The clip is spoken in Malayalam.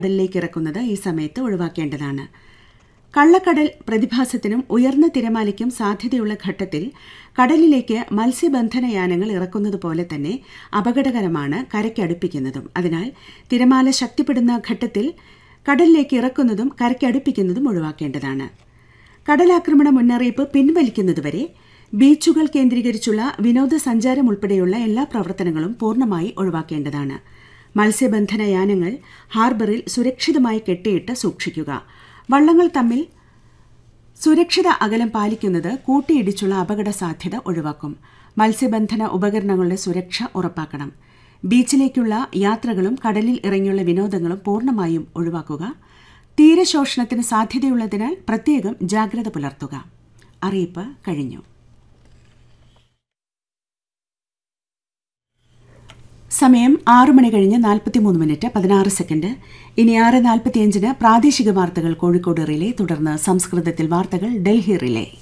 കടലിലേക്ക് ഇറക്കുന്നത് ഈ സമയത്ത് ഒഴിവാക്കേണ്ടതാണ് കള്ളക്കടൽ പ്രതിഭാസത്തിനും ഉയർന്ന തിരമാലയ്ക്കും സാധ്യതയുള്ള ഘട്ടത്തിൽ കടലിലേക്ക് മത്സ്യബന്ധന യാനങ്ങൾ ഇറക്കുന്നത് പോലെ തന്നെ അപകടകരമാണ് കരയ്ക്കടുപ്പിക്കുന്നതും അതിനാൽ തിരമാല ശക്തിപ്പെടുന്ന ഘട്ടത്തിൽ കടലിലേക്ക് ഇറക്കുന്നതും കരയ്ക്കടുപ്പിക്കുന്നതും ഒഴിവാക്കേണ്ടതാണ് കടലാക്രമണ മുന്നറിയിപ്പ് പിൻവലിക്കുന്നതുവരെ ബീച്ചുകൾ കേന്ദ്രീകരിച്ചുള്ള വിനോദസഞ്ചാരം ഉൾപ്പെടെയുള്ള എല്ലാ പ്രവർത്തനങ്ങളും പൂർണ്ണമായി ഒഴിവാക്കേണ്ടതാണ് മത്സ്യബന്ധന യാനങ്ങൾ ഹാർബറിൽ സുരക്ഷിതമായി കെട്ടിയിട്ട് സൂക്ഷിക്കുക വള്ളങ്ങൾ തമ്മിൽ സുരക്ഷിത അകലം പാലിക്കുന്നത് കൂട്ടിയിടിച്ചുള്ള അപകട സാധ്യത ഒഴിവാക്കും മത്സ്യബന്ധന ഉപകരണങ്ങളുടെ സുരക്ഷ ഉറപ്പാക്കണം ബീച്ചിലേക്കുള്ള യാത്രകളും കടലിൽ ഇറങ്ങിയുള്ള വിനോദങ്ങളും പൂർണ്ണമായും ഒഴിവാക്കുക തീരശോഷണത്തിന് സാധ്യതയുള്ളതിനാൽ പ്രത്യേകം ജാഗ്രത പുലർത്തുക അറിയിപ്പ് കഴിഞ്ഞു സമയം ആറു മണി കഴിഞ്ഞ് നാൽപ്പത്തിമൂന്ന് മിനിറ്റ് പതിനാറ് സെക്കൻഡ് ഇനി ആറ് നാൽപ്പത്തിയഞ്ചിന് പ്രാദേശിക വാർത്തകൾ കോഴിക്കോട് റിലേ തുടർന്ന് സംസ്കൃതത്തിൽ വാർത്തകൾ ഡൽഹി റിലേ